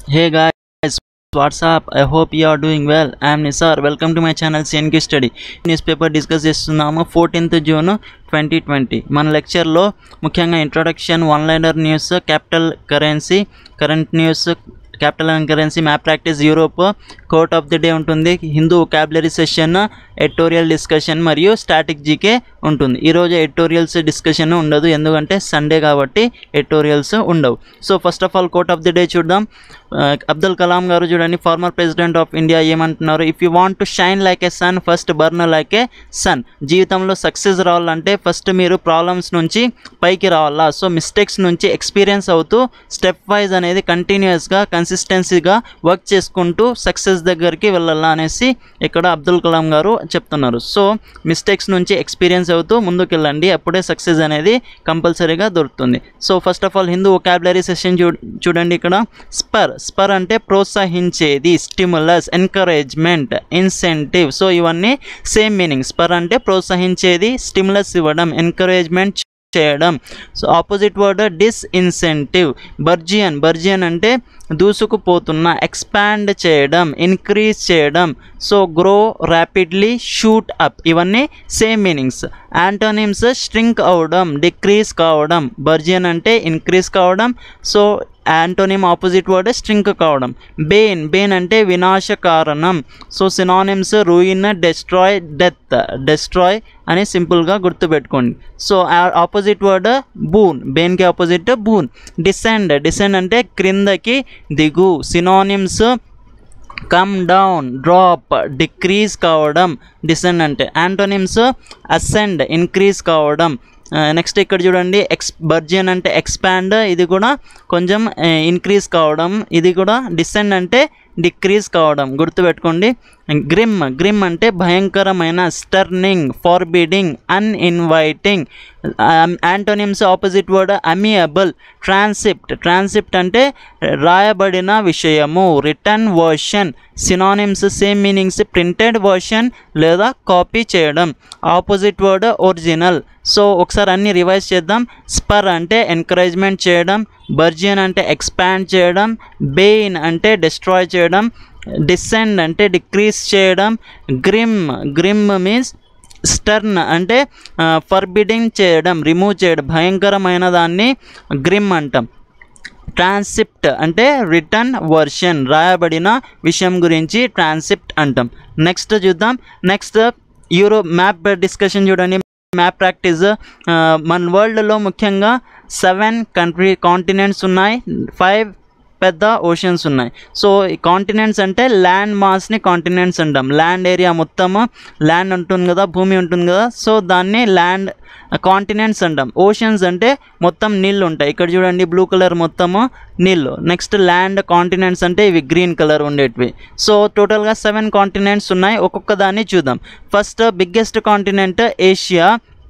Hey guys, what's up? I hope you are doing well. I am Nisar. Welcome to my channel CNQ Study. Newspaper discuss చేస్తున్నాము fourteenth June twenty twenty మన లెక్చర్లో ముఖ్యంగా introduction one liner news capital currency current news capital and currency map practice Europe quote of the day ఉంటుంది Hindu vocabulary session editorial discussion మరియు static GK ఉంటుంది ఈరోజు editorials discussion ఉండదు ఎందుకంటే సండే కాబట్టి ఎడిటోరియల్స్ ఉండవు so first of all quote of the day చూద్దాం అబ్దుల్ కలాం గారు చూడండి ఫార్మర్ ప్రెసిడెంట్ ఆఫ్ ఇండియా ఏమంటున్నారు if you want to shine like a sun first burn like a sun జీవితంలో సక్సెస్ రావాలంటే ఫస్ట్ మీరు ప్రాబ్లమ్స్ నుంచి పైకి రావాలా సో మిస్టేక్స్ నుంచి ఎక్స్పీరియన్స్ అవుతూ స్టెప్ వైజ్ అనేది కంటిన్యూస్గా కన్సిస్టెన్సీగా వర్క్ చేసుకుంటూ సక్సెస్ దగ్గరికి వెళ్ళాలా అనేసి ఇక్కడ అబ్దుల్ కలాం గారు చెప్తున్నారు సో మిస్టేక్స్ నుంచి ఎక్స్పీరియన్స్ అవుతూ ముందుకు వెళ్ళండి అప్పుడే సక్సెస్ అనేది కంపల్సరీగా దొరుకుతుంది so first of all Hindu vocabulary session చూ చూడండి ఇక్కడ స్పర్ స్పర్ అంటే ప్రోత్సహించేది స్టిములస్ ఎంకరేజ్మెంట్ ఇన్సెంటివ్ సో ఇవన్నీ సేమ్ మీనింగ్ స్పర్ అంటే ప్రోత్సహించేది స్టిములస్ ఇవ్వడం ఎంకరేజ్మెంట్ చేయడం so opposite word disincentive burgeon burgeon అంటే దూసుకుపోతున్న ఎక్స్పాండ్ చేయడం ఇంక్రీజ్ చేయడం so grow rapidly shoot up ఇవన్నీ సేమ్ మీనింగ్స్ యాంటోనిమ్స్ స్ట్రింక్ అవడం డిక్రీజ్ కావడం బర్జియన్ అంటే ఇంక్రీజ్ కావడం so antonym opposite word shrink కావడం బెయిన్ బెయిన్ అంటే వినాశ కారణం so synonyms ruin destroy death destroy అని సింపుల్గా గుర్తుపెట్టుకోండి సో ఆపోజిట్ వర్డ్ బూన్ బెయిన్కి ఆపోజిట్ బూన్ డిసెండ్ డిసెండ్ అంటే క్రిందకి దిగు synonyms come down drop decrease కావడం డిసెండ్ అంటే యాంటోనిమ్స్ అసెండ్ ఇంక్రీజ్ కావడం నెక్స్ట్ ఇక్కడ చూడండి ఎక్స్ బర్జియన్ అంటే ఎక్స్పాండ్ ఇది కూడా కొంచెం ఇంక్రీజ్ కావడం ఇది కూడా డిసెండ్ అంటే డిక్రీజ్ కావడం గుర్తుపెట్టుకోండి గ్రిమ్ గ్రిమ్ అంటే భయంకరమైన sterning forbidding uninviting antonyms opposite word amiable transcript transcript అంటే రాయబడిన విషయము written version synonyms same meanings printed version లేదా కాపీ చేయడం ఆపోజిట్ వర్డ్ ఒరిజినల్ సో ఒకసారి అన్ని రివైజ్ చేద్దాం స్పర్ అంటే ఎంకరేజ్మెంట్ చేయడం బర్జియన్ అంటే ఎక్స్పాండ్ చేయడం బెయిన్ అంటే డిస్ట్రాయ్ చేయడం డిసెండ్ అంటే డిక్రీజ్ చేయడం గ్రిమ్ గ్రిమ్ మీన్స్ స్టర్న్ అంటే ఫర్బిడింగ్ చేయడం రిమూవ్ చేయడం భయంకరమైన దాన్ని గ్రిమ్ అంటాం ట్రాన్సిప్ట్ అంటే రిటర్న్ వర్షన్ రాయబడిన విషయం గురించి ట్రాన్సిప్ట్ అంటాం నెక్స్ట్ చూద్దాం నెక్స్ట్ యూరో మ్యాప్ డిస్కషన్ చూడండి మ్యాప్ ప్రాక్టీస్ మన వరల్డ్లో ముఖ్యంగా సెవెన్ కంట్రీ కాంటినెంట్స్ ఉన్నాయి ఫైవ్ పెద్ద ఓషన్స్ ఉన్నాయి సో ఈ కాంటినెంట్స్ అంటే ల్యాండ్ మాస్ని కాంటినెంట్స్ అంటాం ల్యాండ్ ఏరియా మొత్తము ల్యాండ్ ఉంటుంది కదా భూమి ఉంటుంది కదా సో దాన్ని ల్యాండ్ కాంటినెంట్స్ అంటాం ఓషన్స్ అంటే మొత్తం నీళ్ళు ఉంటాయి ఇక్కడ చూడండి బ్లూ కలర్ మొత్తము నీళ్ళు నెక్స్ట్ ల్యాండ్ కాంటినెంట్స్ అంటే ఇవి గ్రీన్ కలర్ ఉండేటివి సో టోటల్గా సెవెన్ కాంటినెంట్స్ ఉన్నాయి ఒక్కొక్క దాన్ని చూద్దాం first biggest continent Asia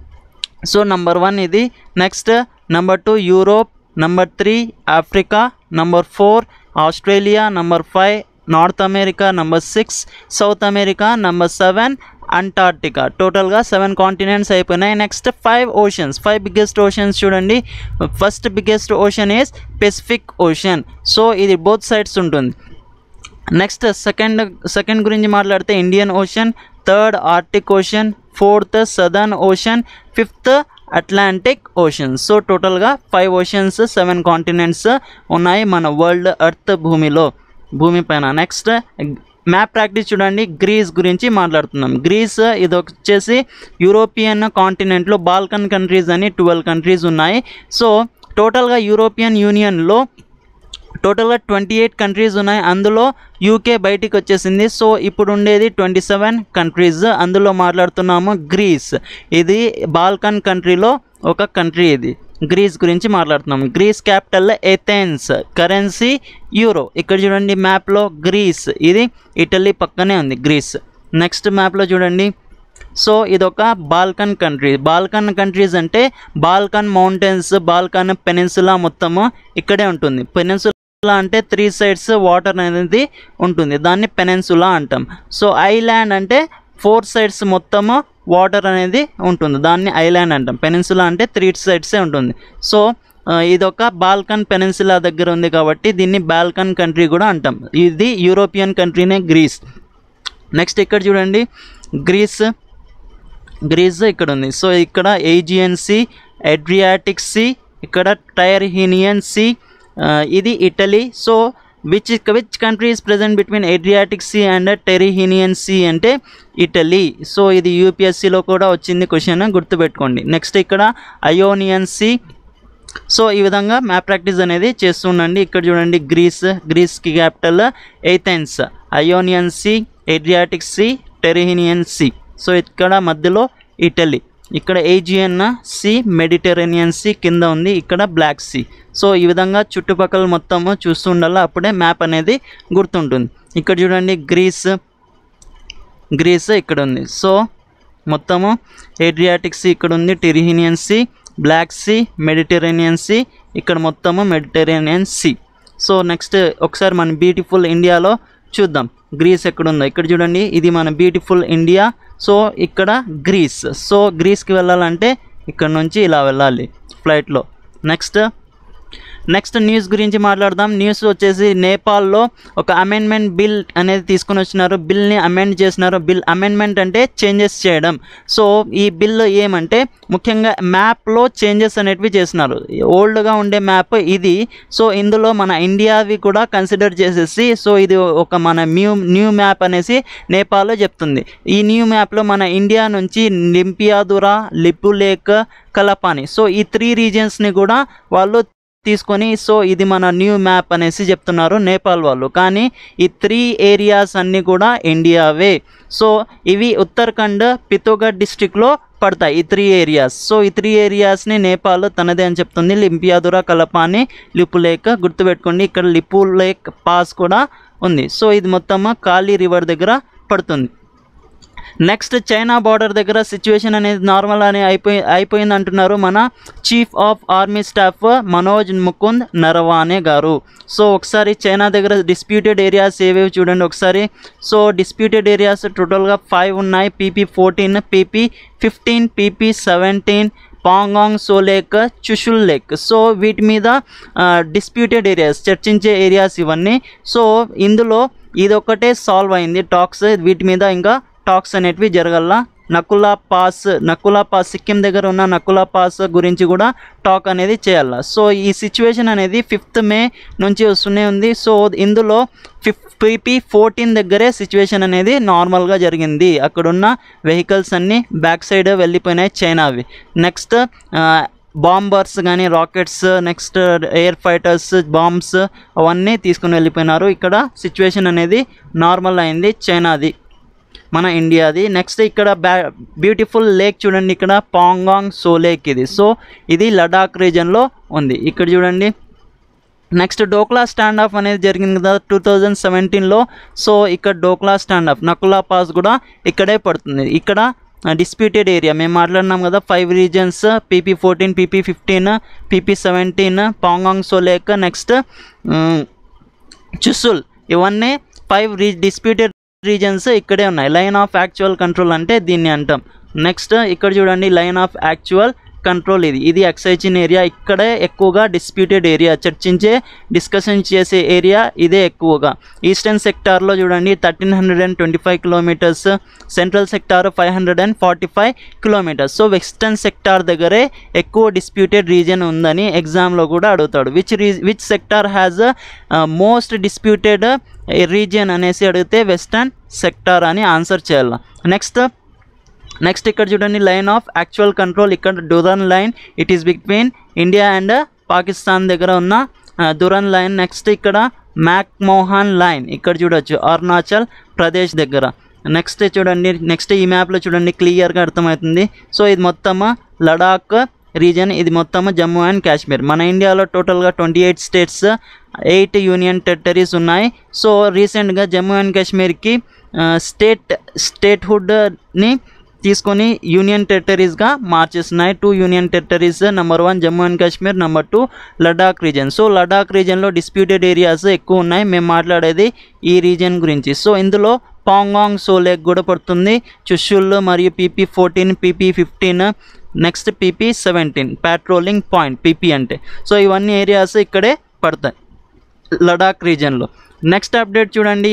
so number one ఇది next number two Europe number three Africa number four Australia number five North America number six South America number seven Antarctica టోటల్గా seven continents అయిపోయినాయి next five oceans five biggest oceans చూడండి first biggest ocean is Pacific ocean so ఇది both sides ఉంటుంది next second second గురించి మాట్లాడితే Indian ocean third Arctic ocean fourth Southern ocean fifth Atlantic oceans so టోటల్గా five oceans seven continents ఉన్నాయి మన world earth భూమిలో భూమి పైన నెక్స్ట్ మ్యాప్ ప్రాక్టీస్ చూడండి గ్రీస్ గురించి మాట్లాడుతున్నాం గ్రీస్ ఇది వచ్చేసి యూరోపియన్ కాంటినెంట్లో బాల్కన్ కంట్రీస్ అని ట్వెల్వ్ కంట్రీస్ ఉన్నాయి సో టోటల్గా యూరోపియన్ యూనియన్లో టోటల్గా ట్వంటీ ఎయిట్ కంట్రీస్ ఉన్నాయి అందులో యూకే బయటికి వచ్చేసింది సో ఇప్పుడు ఉండేది ట్వంటీ సెవెన్ కంట్రీస్ అందులో మాట్లాడుతున్నాము గ్రీస్ ఇది బాల్కన్ కంట్రీలో ఒక కంట్రీ ఇది గ్రీస్ గురించి మాట్లాడుతున్నాం Greece capital Athens currency euro ఇక్కడ చూడండి మ్యాప్లో గ్రీస్ ఇది ఇటలీ పక్కనే ఉంది గ్రీస్ నెక్స్ట్ మ్యాప్లో చూడండి సో ఇదొక బాల్కన్ కంట్రీ బాల్కన్ కంట్రీస్ అంటే బాల్కన్ మౌంటైన్స్ బాల్కన్ పెనిన్సులా మొత్తము ఇక్కడే ఉంటుంది పెనిన్సులా అంటే త్రీ సైడ్స్ వాటర్ అనేది ఉంటుంది దాన్ని పెనిన్సులా అంటాం సో ఐలాండ్ అంటే ఫోర్ సైడ్స్ మొత్తము వాటర్ అనేది ఉంటుంది దాన్ని ఐలాండ్ అంటాం పెనిన్సులా అంటే త్రీ సైడ్సే ఉంటుంది సో ఇదొక బాల్కన్ పెనిన్సులా దగ్గర ఉంది కాబట్టి దీన్ని బాల్కన్ కంట్రీ కూడా అంటాం ఇది యూరోపియన్ కంట్రీనే గ్రీస్ నెక్స్ట్ ఇక్కడ చూడండి గ్రీస్ గ్రీస్ ఇక్కడ ఉంది సో ఇక్కడ ఏజియన్ సీ అడ్రియాటిక్ సీ ఇక్కడ టైర్హీనియన్ సీ ఇది Italy so which which country is present between Adriatic sea and Tyrrhenian sea అంటే ఇటలీ సో ఇది యూపీఎస్సీలో కూడా వచ్చింది క్వశ్చన్ గుర్తుపెట్టుకోండి నెక్స్ట్ ఇక్కడ అయోనియన్ సీ సో ఈ విధంగా మ్యాప్ ప్రాక్టీస్ అనేది చేస్తుండండి ఇక్కడ చూడండి గ్రీస్ గ్రీస్కి capital Athens Ionian sea Adriatic sea Tyrrhenian sea so ఇక్కడ మధ్యలో ఇటలీ ఇక్కడ ఏజియన్ సీ మెడిటరేనియన్ సీ కింద ఉంది ఇక్కడ బ్లాక్ సీ సో ఈ విధంగా చుట్టుపక్కల మొత్తము చూస్తూ ఉండాలి అప్పుడే మ్యాప్ అనేది గుర్తుంటుంది ఇక్కడ చూడండి గ్రీస్ గ్రీస్ ఇక్కడ ఉంది సో మొత్తము ఏడ్రియాటిక్ సీ ఇక్కడ ఉంది Tyrrhenian sea Black sea Mediterranean sea ఇక్కడ మొత్తము మెడిటరేనియన్ సీ సో నెక్స్ట్ ఒకసారి మన బ్యూటిఫుల్ ఇండియాలో చూద్దాం గ్రీస్ ఎక్కడ ఉందో ఇక్కడ చూడండి ఇది మన బ్యూటిఫుల్ ఇండియా సో ఇక్కడ గ్రీస్ సో గ్రీస్కి వెళ్ళాలంటే ఇక్కడ నుంచి ఇలా వెళ్ళాలి ఫ్లైట్లో నెక్స్ట్ నెక్స్ట్ న్యూస్ గురించి మాట్లాడదాం న్యూస్ వచ్చేసి నేపాల్లో ఒక అమెండ్మెంట్ బిల్ అనేది తీసుకొని వచ్చినారు బిల్ని అమెండ్ చేసినారు బిల్ అమెండ్మెంట్ అంటే చేంజెస్ చేయడం సో ఈ బిల్ ఏమంటే ముఖ్యంగా మ్యాప్లో చేంజెస్ అనేటివి చేసినారు ఓల్డ్గా ఉండే మ్యాప్ ఇది సో ఇందులో మన ఇండియావి కూడా కన్సిడర్ చేసేసి సో ఇది ఒక మన న్యూ న్యూ మ్యాప్ అనేసి నేపాల్లో చెప్తుంది ఈ న్యూ మ్యాప్లో మన ఇండియా నుంచి లింపియాదురా లిపులేక్ కలపాని సో ఈ త్రీ రీజియన్స్ని కూడా వాళ్ళు తీసుకొని సో ఇది మన న్యూ మ్యాప్ అనేసి చెప్తున్నారు నేపాల్ వాళ్ళు కానీ ఈ త్రీ ఏరియాస్ అన్నీ కూడా ఇండియావే సో ఇవి ఉత్తరాఖండ్ పితోగఢ్ డిస్టిక్లో పడతాయి ఈ త్రీ ఏరియాస్ సో ఈ త్రీ ఏరియాస్ని నేపాల్ తనదే అని చెప్తుంది లింపియాదురా కలపాని లిపు లేక్ గుర్తుపెట్టుకోండి ఇక్కడ లిపు లేక్ పాస్ కూడా ఉంది సో ఇది మొత్తం కాళీ రివర్ దగ్గర పడుతుంది నెక్స్ట్ చైనా బార్డర్ దగ్గర సిచ్యువేషన్ అనేది నార్మల్ అని అయిపోయి అయిపోయింది అంటున్నారు మన chief of army staff Manoj Mukund Naravane garu so ఒకసారి చైనా దగ్గర డిస్ప్యూటెడ్ ఏరియాస్ ఏవేవి చూడండి ఒకసారి సో డిస్ప్యూటెడ్ ఏరియాస్ టోటల్గా ఫైవ్ ఉన్నాయి PP fourteen PP fifteen PP seventeen Pangong Tso lake Chushul lake so వీటి మీద డిస్ప్యూటెడ్ ఏరియాస్ చర్చించే ఏరియాస్ ఇవన్నీ సో ఇందులో ఇదొక్కటే సాల్వ్ అయింది టాక్స్ వీటి మీద ఇంకా టాక్స్ అనేటివి జరగల నకులా పాస్ నకులా పాస్ సిక్కిం దగ్గర ఉన్న నకులా పాస్ గురించి కూడా టాక్ అనేది చేయాల సో ఈ సిచ్యువేషన్ అనేది ఫిఫ్త్ మే నుంచి వస్తూనే ఉంది సో ఇందులో ఫిఫ్ పీపీ ఫోర్టీన్ దగ్గరే సిచ్యువేషన్ అనేది నార్మల్గా జరిగింది అక్కడున్న వెహికల్స్ అన్నీ బ్యాక్ సైడ్ వెళ్ళిపోయినాయి చైనావి నెక్స్ట్ బాంబర్స్ కానీ rockets next air fighters bombs అవన్నీ తీసుకుని వెళ్ళిపోయినారు ఇక్కడ సిచ్యువేషన్ అనేది నార్మల్ అయింది చైనాది మన ఇండియాది నెక్స్ట్ ఇక్కడ బ్యా బ్యూటిఫుల్ లేక్ చూడండి ఇక్కడ పాంగాంగ్ సో లేక్ ఇది సో ఇది లడాక్ రీజన్లో ఉంది ఇక్కడ చూడండి నెక్స్ట్ డోక్లా స్టాండ్ ఆఫ్ అనేది జరిగింది కదా టూ థౌజండ్ సెవెంటీన్లో సో ఇక్కడ Doklam standoff Nakula pass కూడా ఇక్కడే పడుతుంది ఇక్కడ డిస్ప్యూటెడ్ ఏరియా మేము మాట్లాడినాం కదా five regions PP fourteen PP fifteen PP seventeen Pangong Tso lake next Chushul ఇవన్నీ ఫైవ్ రీ డిస్ప్యూటెడ్ రీజన్స్ ఇక్కడే ఉన్నాయి లైన్ ఆఫ్ యాక్చువల్ కంట్రోల్ అంటే దీన్ని అంటాం నెక్స్ట్ ఇక్కడ చూడండి లైన్ ఆఫ్ యాక్చువల్ కంట్రోల్ ఇది ఇది ఎక్సైజిన్ ఏరియా ఇక్కడే ఎక్కువగా డిస్ప్యూటెడ్ ఏరియా చర్చించే డిస్కషన్ చేసే ఏరియా ఇదే ఎక్కువగా ఈస్టర్న్ సెక్టార్లో చూడండి thirteen hundred and twenty five kilometres central sector five hundred and forty five kilometres so western sector దగ్గరే ఎక్కువ డిస్ప్యూటెడ్ రీజన్ ఉందని ఎగ్జామ్లో కూడా అడుగుతాడు విచ్ రీ which sector has most disputed region అనేసి అడిగితే వెస్టర్న్ సెక్టార్ అని ఆన్సర్ చేయాలి నెక్స్ట్ నెక్స్ట్ ఇక్కడ చూడండి లైన్ ఆఫ్ యాక్చువల్ కంట్రోల్ ఇక్కడ Durand line it is between India and Pakistan దగ్గర ఉన్న దురన్ లైన్ నెక్స్ట్ ఇక్కడ మ్యాక్మోహన్ లైన్ ఇక్కడ చూడొచ్చు అరుణాచల్ ప్రదేశ్ దగ్గర నెక్స్ట్ చూడండి నెక్స్ట్ ఈ మ్యాప్లో చూడండి క్లియర్గా అర్థమవుతుంది సో ఇది మొత్తం లడాక్ రీజన్ ఇది మొత్తం జమ్మూ అండ్ కాశ్మీర్ మన ఇండియాలో టోటల్గా twenty eight states eight union territories ఉన్నాయి సో రీసెంట్గా జమ్మూ అండ్ కాశ్మీర్కి స్టేట్ స్టేట్హుడ్ని తీసుకొని యూనియన్ టెరిటరీస్గా మార్చేస్తున్నాయి two union territories number one Jammu and Kashmir number two Ladakh region so Ladakh రీజన్లో డిస్ప్యూటెడ్ ఏరియాస్ ఎక్కువ ఉన్నాయి మేము మాట్లాడేది ఈ రీజన్ గురించి సో ఇందులో పాంగాంగ్ సో లేక్ కూడా పడుతుంది చుషుల్ మరియు PP fourteen PP fifteen next PP seventeen patrolling point PP అంటే సో ఇవన్నీ ఏరియాస్ ఇక్కడే పడతాయి లడాక్ రీజియన్లో నెక్స్ట్ అప్డేట్ చూడండి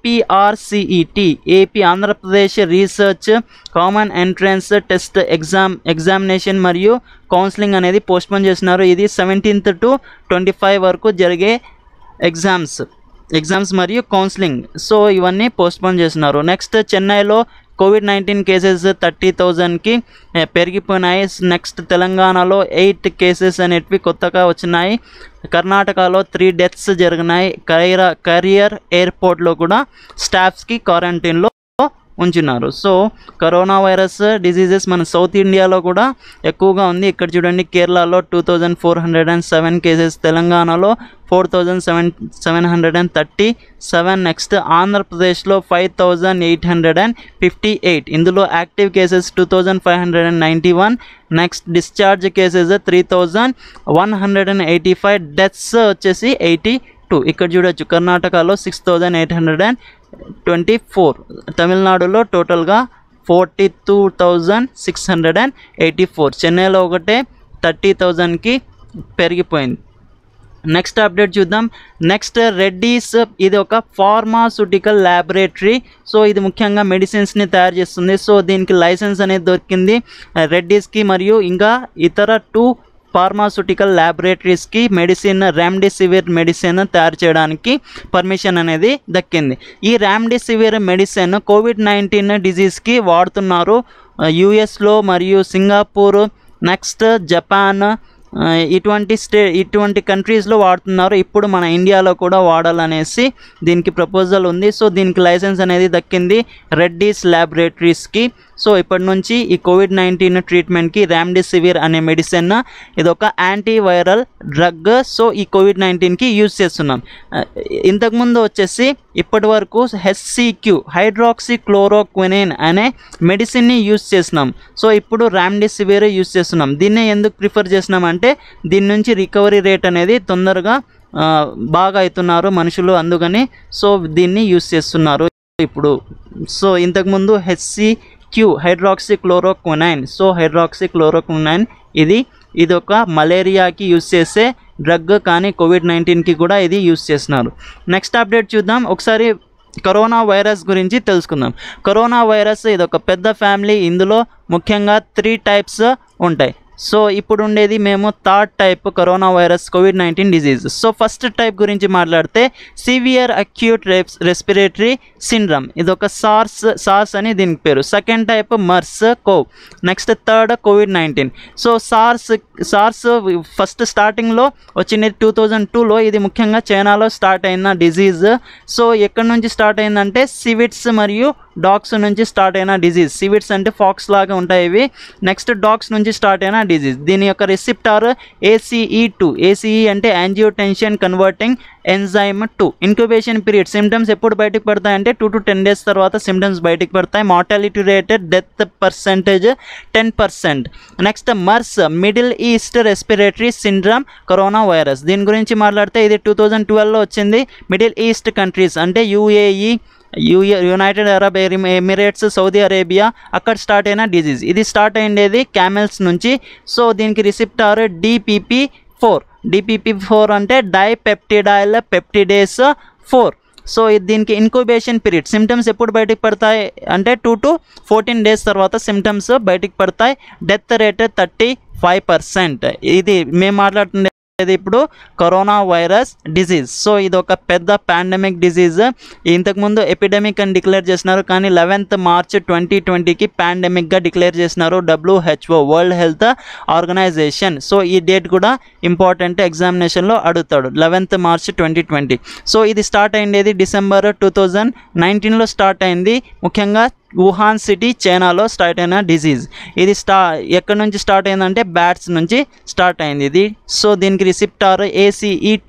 APRCET AP Andhra Pradesh research common entrance test exam examination మరియు కౌన్సిలింగ్ అనేది పోస్ట్పోన్ చేసినారు ఇది సెవెంటీన్త్ టు ట్వంటీ ఫైవ్ వరకు జరిగే ఎగ్జామ్స్ ఎగ్జామ్స్ మరియు కౌన్సిలింగ్ సో ఇవన్నీ పోస్ట్పోన్ చేస్తున్నారు నెక్స్ట్ చెన్నైలో కోవిడ్ నైన్టీన్ కేసెస్ థర్టీ థౌజండ్కి పెరిగిపోయినాయి నెక్స్ట్ తెలంగాణలో ఎయిట్ కేసెస్ అనేటివి కొత్తగా వచ్చినాయి కర్ణాటకలో త్రీ డెత్స్ జరిగినాయి కైరా కరియర్ ఎయిర్పోర్ట్లో కూడా స్టాఫ్స్కి క్వారంటైన్లో ఉంచున్నారు సో కరోనా వైరస్ డిసీజెస్ మన సౌత్ ఇండియాలో కూడా ఎక్కువగా ఉంది ఇక్కడ చూడండి కేరళలో two thousand four hundred and seven cases తెలంగాణలో four thousand seven seven hundred and thirty seven next ఆంధ్రప్రదేశ్లో five thousand eight hundred and fifty eight ఇందులో active cases two thousand five hundred and ninety one next discharge cases three thousand one hundred and eighty five deaths వచ్చేసి eighty two ఇక్కడ చూడొచ్చు కర్ణాటకలో six thousand eight hundred and twenty four తమిళనాడులో టోటల్గా forty two thousand six hundred and eighty four చెన్నైలో ఒకటే thirty థౌజండ్కి పెరిగిపోయింది నెక్స్ట్ అప్డేట్ చూద్దాం నెక్స్ట్ రెడ్డీస్ ఇది ఒక ఫార్మాసూటికల్ ల్యాబొరేటరీ సో ఇది ముఖ్యంగా మెడిసిన్స్ని తయారు చేస్తుంది సో దీనికి లైసెన్స్ అనేది దొరికింది రెడ్డీస్కి మరియు ఇంకా ఇతర టూ ఫార్మాసూటికల్ ల్యాబొరేటరీస్కి మెడిసిన్ రెమ్డెసివిర్ మెడిసిన్ తయారు చేయడానికి పర్మిషన్ అనేది దక్కింది ఈ రెమ్డెసివిర్ మెడిసిన్ కోవిడ్ నైన్టీన్ డిజీజ్కి వాడుతున్నారు యుఎస్లో మరియు సింగపూర్ నెక్స్ట్ జపాన్ ఆ, ఇటువంటి స్టే ఇటువంటి కంట్రీస్లో వాడుతున్నారు ఇప్పుడు మన ఇండియాలో కూడా వాడాలనేసి దీనికి ప్రపోజల్ ఉంది సో దీనికి లైసెన్స్ అనేది దక్కింది రెడ్డీస్ ల్యాబొరేటరీస్కి సో ఇప్పటి నుంచి ఈ కోవిడ్ నైన్టీన్ ట్రీట్మెంట్కి రామ్డెసివిర్ అనే మెడిసిన్ ఇది ఒక యాంటీవైరల్ డ్రగ్ సో ఈ కోవిడ్ నైన్టీన్కి యూజ్ చేస్తున్నాం ఆ, ఇంతకుముందు వచ్చేసి ఇప్పటి వరకు హెచ్సిక్యూ హైడ్రాక్సీ క్లోరోక్వినిన్ అనే మెడిసిన్ని యూజ్ చేస్తున్నాం సో ఇప్పుడు రామ్డెసివిర్ యూజ్ చేస్తున్నాం దీన్ని ఎందుకు ప్రిఫర్ చేస్తున్నాం అంటే దీని నుంచి రికవరీ రేట్ అనేది తొందరగా ఆ, బాగా అవుతున్నారు మనుషులు అందుకని సో దీన్ని యూజ్ చేస్తున్నారు ఇప్పుడు సో ఇంతకుముందు HC Q hydroxychloroquine so hydroxychloroquine ఇది ఇది ఒక మలేరియాకి యూజ్ చేసే డ్రగ్ కానీ కోవిడ్ నైన్టీన్కి కూడా ఇది యూజ్ చేస్తున్నారు నెక్స్ట్ అప్డేట్ చూద్దాం ఒకసారి కరోనా వైరస్ గురించి తెలుసుకుందాం కరోనా వైరస్ ఇది ఒక పెద్ద ఫ్యామిలీ ఇందులో ముఖ్యంగా త్రీ టైప్స్ ఉంటాయి సో ఇప్పుడు ఉండేది మేము third type corona virus COVID nineteen disease so first type గురించి మాట్లాడితే సివియర్ అక్యూట్ రెస్పిరేటరీ సిండ్రమ్ ఇది ఒక సార్స్ సార్స్ అని దీనికి పేరు second type MERS CoV next third COVID nineteen so SARS SARS first స్టార్టింగ్లో వచ్చింది టూ థౌజండ్ టూలో ఇది ముఖ్యంగా చైనాలో స్టార్ట్ అయిన డిజీజ్ సో ఎక్కడి నుంచి స్టార్ట్ అయిందంటే సివిట్స్ మరియు డాగ్స్ నుంచి స్టార్ట్ అయిన డిజీజ్ సివిట్స్ అంటే ఫాక్స్ లాగా ఉంటాయి ఇవి నెక్స్ట్ డాగ్స్ నుంచి స్టార్ట్ అయిన డిజీజ్ దీని యొక్క రెసిప్టార్ ఏసీఈ టూ ఏసీఈ అంటే angiotensin converting enzyme two incubation period symptoms ఎప్పుడు బయటకు పడతాయంటే టూ టు టెన్ డేస్ తర్వాత సిమ్టమ్స్ బయటకు పడతాయి mortality rated death percentage ten percent next MERS Middle East respiratory syndrome corona virus దీని గురించి మాట్లాడితే ఇది టూ థౌజండ్ ట్వెల్వ్లో వచ్చింది మిడిల్ ఈస్ట్ కంట్రీస్ అంటే యూఏఈ యూఏ యునైటెడ్ అరబ్ ఎమి- ఎమిరేట్స్ సౌదీ అరేబియా అక్కడ స్టార్ట్ అయిన డిజీజ్ ఇది స్టార్ట్ అయ్యేది క్యామెల్స్ నుంచి సో దీనికి receptor DPP four DPP four అంటే డైపెప్టిడైల్ పెప్టిడేస్ ఫోర్ సో ఇది దీనికి ఇన్క్యుబేషన్ పీరియడ్ సిమ్టమ్స్ ఎప్పుడు బయటకు పడతాయి అంటే టూ టు ఫోర్టీన్ డేస్ తర్వాత సిమ్టమ్స్ బయటకు పడతాయి death rate thirty five percent ఇది మేము మాట్లాడుతుండే ఇది ఇప్పుడు కరోనా వైరస్ డిజీజ్ సో ఇది ఒక పెద్ద పాండమిక్ డిజీజ్ ఇంతకుముందు ఎపిడమిక్ అని డిక్లేర్ చేసినారు కానీ లెవెన్త్ మార్చ్ ట్వంటీ ట్వంటీకి పాండమిక్గా డిక్లేర్ చేసినారు WHO World Health Organisation so ఈ డేట్ కూడా ఇంపార్టెంట్ ఎగ్జామినేషన్లో అడుగుతాడు eleventh March twenty twenty so ఇది స్టార్ట్ అయింది డిసెంబర్ టూ థౌజండ్ నైన్టీన్లో స్టార్ట్ అయింది ముఖ్యంగా వుహాన్ సిటీ చైనాలో స్టార్ట్ అయిన డిజీజ్ ఇది స్టా ఎక్కడి నుంచి స్టార్ట్ అయిందంటే బ్యాట్స్ నుంచి స్టార్ట్ అయింది ఇది సో దీనికి receptor ACE two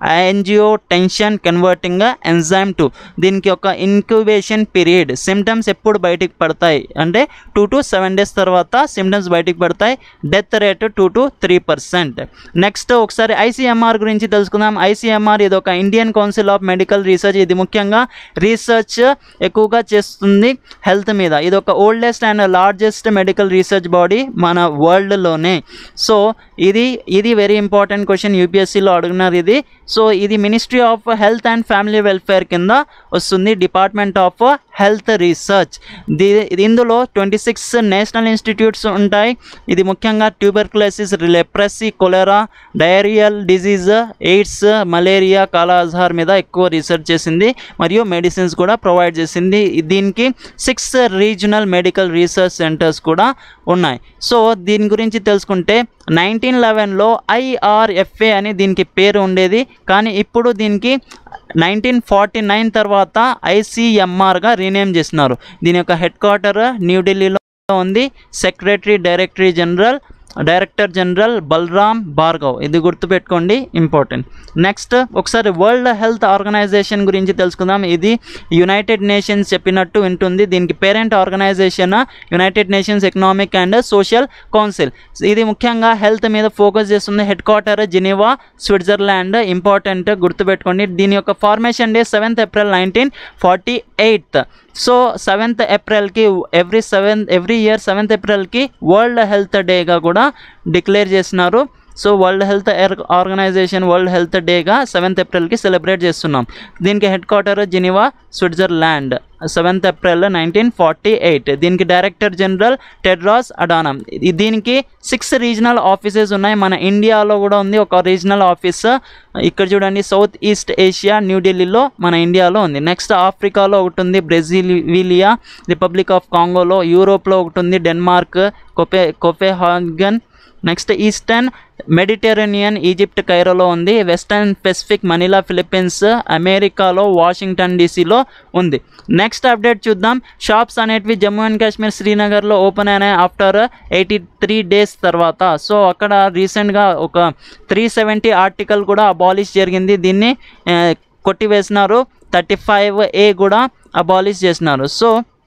angiotensin converting enzyme two దీనికి ఒక ఇన్క్యుబేషన్ పీరియడ్ సిమ్టమ్స్ ఎప్పుడు బయటికి పడతాయి అంటే టూ టు సెవెన్ డేస్ తర్వాత సిమ్టమ్స్ బయటికి పడతాయి death rate two to three percent next ఒకసారి ఐసీఎంఆర్ గురించి తెలుసుకుందాం ఐసీఎంఆర్ ఇది ఒక Indian council of medical research ఇది ముఖ్యంగా రీసెర్చ్ ఎక్కువగా చేస్తుంది హెల్త్ మీద ఇది ఒక oldest and largest medical research body మన వరల్డ్లోనే సో ఇది ఇది వెరీ ఇంపార్టెంట్ క్వశ్చన్ యూపీఎస్సీలో అడుగున్నారు ఇది సో ఇది ministry of health and family welfare కింద వస్తుంది department of health research the ఇందులో ట్వంటీ సిక్స్ నేషనల్ ఇన్స్టిట్యూట్స్ ఉంటాయి ఇది ముఖ్యంగా tuberculosis leprosy cholera diarrhoeal disease AIDS malaria kala azar మీద ఎక్కువ రీసెర్చ్ చేసింది మరియు మెడిసిన్స్ కూడా ప్రొవైడ్ చేసింది దీనికి six regional medical research centres కూడా ఉన్నాయి సో దీని గురించి తెలుసుకుంటే నైన్టీన్ లెవెన్లో ఐఆర్ఎఫ్ఏ అని దీనికి పేరు ఉండేది కానీ ఇప్పుడు దీనికి నైన్టీన్ ఫార్టీ నైన్ తర్వాత ఐసీఎంఆర్గా రీనేమ్ చేస్తున్నారు దీని యొక్క హెడ్ క్వార్టర్ న్యూఢిల్లీలో ఉంది secretary directory general director general Balram Bhargav ఇది గుర్తుపెట్టుకోండి ఇంపార్టెంట్ నెక్స్ట్ ఒకసారి వరల్డ్ హెల్త్ ఆర్గనైజేషన్ గురించి తెలుసుకుందాం ఇది యునైటెడ్ నేషన్స్ చెప్పినట్టు ఉంటుంది దీనికి parent organisation United Nations Economic and Social Council ఇది ముఖ్యంగా హెల్త్ మీద ఫోకస్ చేస్తుంది headquarter Geneva Switzerland important గుర్తుపెట్టుకోండి దీని యొక్క formation day seventh April nineteen forty eighth so seventh ఏప్రిల్కి every seventh every year seventh ఏప్రిల్కి వరల్డ్ హెల్త్ డేగా కూడా డిక్లేర్ చేసినారు so World Health Organisation World Health డేగా సెవెంత్ ఏప్రిల్కి సెలబ్రేట్ చేస్తున్నాం దీనికి headquarter Geneva Switzerland seventh April nineteen forty eight దీనికి డైరెక్టర్ జనరల్ టెడ్రాస్ అడానం ఇది- దీనికి సిక్స్ రీజనల్ ఆఫీసెస్ ఉన్నాయి మన ఇండియాలో కూడా ఉంది ఒక రీజనల్ ఆఫీస్ ఇక్కడ చూడండి సౌత్ ఈస్ట్ ఏషియా న్యూఢిల్లీలో మన ఇండియాలో ఉంది నెక్స్ట్ ఆఫ్రికాలో ఒకటి ఉంది బ్రెజిలియా రిపబ్లిక్ ఆఫ్ కాంగోలో యూరోప్లో ఒకటి ఉంది డెన్మార్క్ కొపే Copenhagen next eastern Mediterranean Egypt కైరోలో ఉంది వెస్టర్న్ పెసిఫిక్ మనీలా ఫిలిప్పీన్స్ అమెరికాలో వాషింగ్టన్ డీసీలో ఉంది నెక్స్ట్ అప్డేట్ చూద్దాం షాప్స్ అనేటివి జమ్మూ అండ్ కాశ్మీర్ శ్రీనగర్లో ఓపెన్ అయినాయి ఆఫ్టర్ ఎయిటీ త్రీ డేస్ తర్వాత సో అక్కడ రీసెంట్గా ఒక త్రీ సెవెంటీ ఆర్టికల్ కూడా అబాలిష్ జరిగింది దీన్ని ఆ, కొట్టివేసినారు థర్టీ ఫైవ్ ఏ కూడా అబాలిష్ చేసినారు సో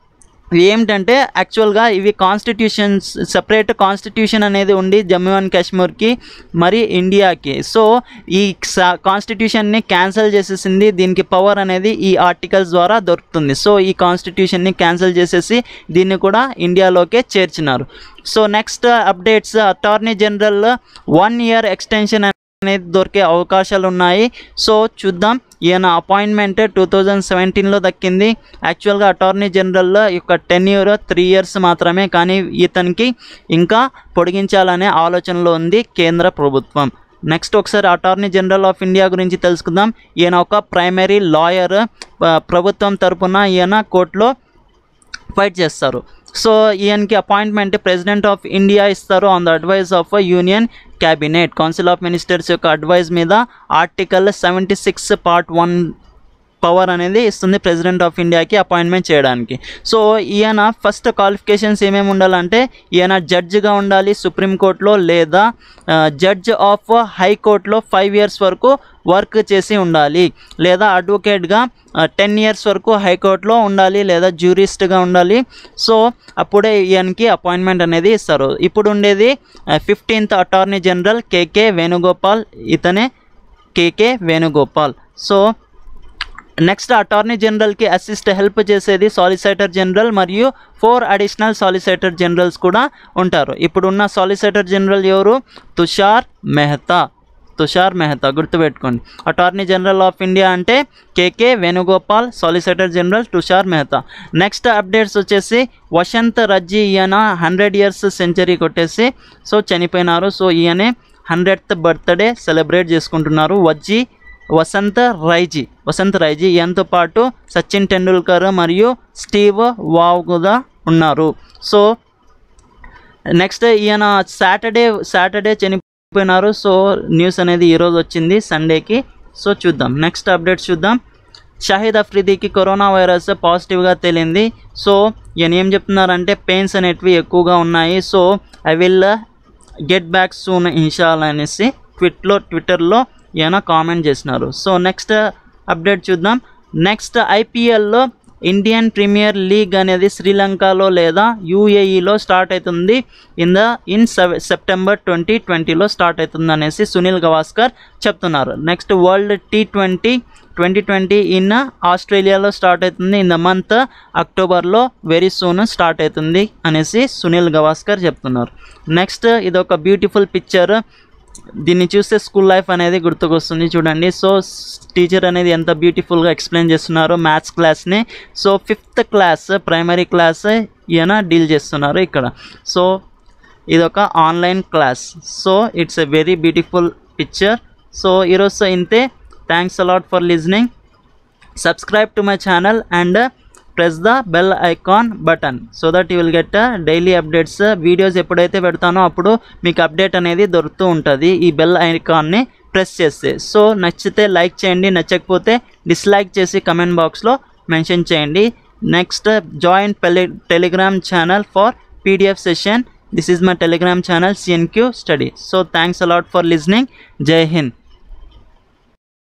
ఏమిటంటే యాక్చువల్గా ఇవి కాన్స్టిట్యూషన్స్ సపరేట్ కాన్స్టిట్యూషన్ అనేది ఉంది జమ్మూ అండ్ కాశ్మీర్కి మరి ఇండియాకి సో ఈ కాన్స్టిట్యూషన్ని క్యాన్సిల్ చేసేసింది దీనికి పవర్ అనేది ఈ ఆర్టికల్స్ ద్వారా దొరుకుతుంది సో ఈ కాన్స్టిట్యూషన్ని క్యాన్సిల్ చేసేసి దీన్ని కూడా ఇండియాలోకే చేర్చినారు so next updates attorney general one year extension అనేది దొరికే అవకాశాలు ఉన్నాయి సో చూద్దాం ఈయన అపాయింట్మెంట్ టూ థౌజండ్ సెవెంటీన్లో దక్కింది యాక్చువల్గా అటార్నీ జనరల్ యొక్క టెన్ ఇయర్ త్రీ ఇయర్స్ మాత్రమే కానీ ఇతనికి ఇంకా పొడిగించాలనే ఆలోచనలో ఉంది కేంద్ర ప్రభుత్వం నెక్స్ట్ ఒకసారి అటార్నీ జనరల్ ఆఫ్ ఇండియా గురించి తెలుసుకుందాం ఈయన ఒక ప్రైమరీ లాయర్ ప్రభుత్వం తరపున ఈయన కోర్టులో ఫైట్ చేస్తారు సో ఈయనకి అపాయింట్మెంట్ ప్రెసిడెంట్ ఆఫ్ ఇండియా ఇస్తారు on the advice of union cabinet council of ministers యొక్క అడ్వైస్ మీద article seventy six part one power అనేది ఇస్తుంది ప్రెసిడెంట్ ఆఫ్ ఇండియాకి అపాయింట్మెంట్ చేయడానికి సో ఈయన ఫస్ట్ క్వాలిఫికేషన్స్ ఏమేమి ఉండాలంటే ఈయన జడ్జిగా ఉండాలి సుప్రీంకోర్టులో లేదా జడ్జ్ ఆఫ్ హైకోర్టులో ఫైవ్ ఇయర్స్ వరకు వర్క్ చేసి ఉండాలి లేదా అడ్వకేట్గా టెన్ ఇయర్స్ వరకు హైకోర్టులో ఉండాలి లేదా జ్యూరిస్ట్గా ఉండాలి సో అప్పుడే ఈయనకి అపాయింట్మెంట్ అనేది ఇస్తారు ఇప్పుడు ఉండేది fifteenth attorney general KK Venugopal ఇతనే KK Venugopal so next attorney జనరల్కి అసిస్ట్ హెల్ప్ చేసేది సాలిసిటర్ జనరల్ మరియు ఫోర్ అడిషనల్ సాలిసిటర్ జనరల్స్ కూడా ఉంటారు ఇప్పుడున్న సాలిసిటర్ జనరల్ ఎవరు తుషార్ మెహతా తుషార్ మెహతా గుర్తుపెట్టుకోండి అటార్నీ జనరల్ ఆఫ్ ఇండియా అంటే KK Venugopal solicitor general Tushar Mehta next updates వచ్చేసి వసంత్ రజ్జీ ఈయన హండ్రెడ్ ఇయర్స్ సెంచరీ కొట్టేసి సో చనిపోయినారు సో ఈయనే హండ్రెడ్త్ బర్త్డే సెలబ్రేట్ చేసుకుంటున్నారు వజ్జీ వసంత రైజీ వసంత రైజీ ఈయనతో పాటు సచిన్ టెండూల్కర్ మరియు స్టీవ్ వావ్ కూడా ఉన్నారు సో నెక్స్ట్ ఈయన సాటర్డే సాటర్డే చనిపోయినారు సో న్యూస్ అనేది ఈరోజు వచ్చింది సండేకి సో చూద్దాం నెక్స్ట్ అప్డేట్స్ చూద్దాం షాహిద్ అఫ్రిదీకి కరోనా వైరస్ పాజిటివ్గా తేలింది సో ఈయన ఏం చెప్తున్నారంటే పెయిన్స్ అనేటివి ఎక్కువగా ఉన్నాయి so I will get back soon ఇన్షాల్ అనేసి ట్విట్లో ట్విట్టర్లో ఈయన కామెంట్ చేసినారు సో నెక్స్ట్ అప్డేట్ చూద్దాం నెక్స్ట్ ఐపీఎల్లో ఇండియన్ ప్రీమియర్ లీగ్ అనేది శ్రీలంకలో లేదా యూఏఈలో స్టార్ట్ అవుతుంది in the in September twenty ట్వంటీలో స్టార్ట్ అవుతుంది అనేసి సునీల్ గవాస్కర్ చెప్తున్నారు next world T twenty twenty twenty in ఆస్ట్రేలియాలో స్టార్ట్ అవుతుంది ఇన్ ద మంత్ అక్టోబర్లో వెరీ సూన్ స్టార్ట్ అవుతుంది అనేసి సునీల్ గవాస్కర్ చెప్తున్నారు నెక్స్ట్ ఇది ఒక బ్యూటిఫుల్ పిక్చర్ దీన్ని చూస్తే స్కూల్ లైఫ్ అనేది గుర్తుకొస్తుంది చూడండి సో టీచర్ అనేది ఎంత బ్యూటిఫుల్గా ఎక్స్ప్లెయిన్ చేస్తున్నారో మ్యాథ్స్ క్లాస్ని so fifth class primary class ఈయన డీల్ చేస్తున్నారు ఇక్కడ సో ఇదొక online class so it's a very beautiful picture so ఈరోజు ఇంతే thanks a lot for listening subscribe to my channel and press the bell icon button so that you will get daily updates videos ఎప్పుడైతే పెడతానో అప్పుడు మీకు update అనేది దొరుకుతూ ఉంటుంది ఈ బెల్ ఐకాన్ని ప్రెస్ చేస్తే సో నచ్చితే లైక్ చేయండి నచ్చకపోతే డిస్లైక్ చేసి కమెంట్ బాక్స్లో మెన్షన్ చేయండి next join Telegram channel for PDF session this is my Telegram channel C N Q study so thanks a lot for listening జై హింద్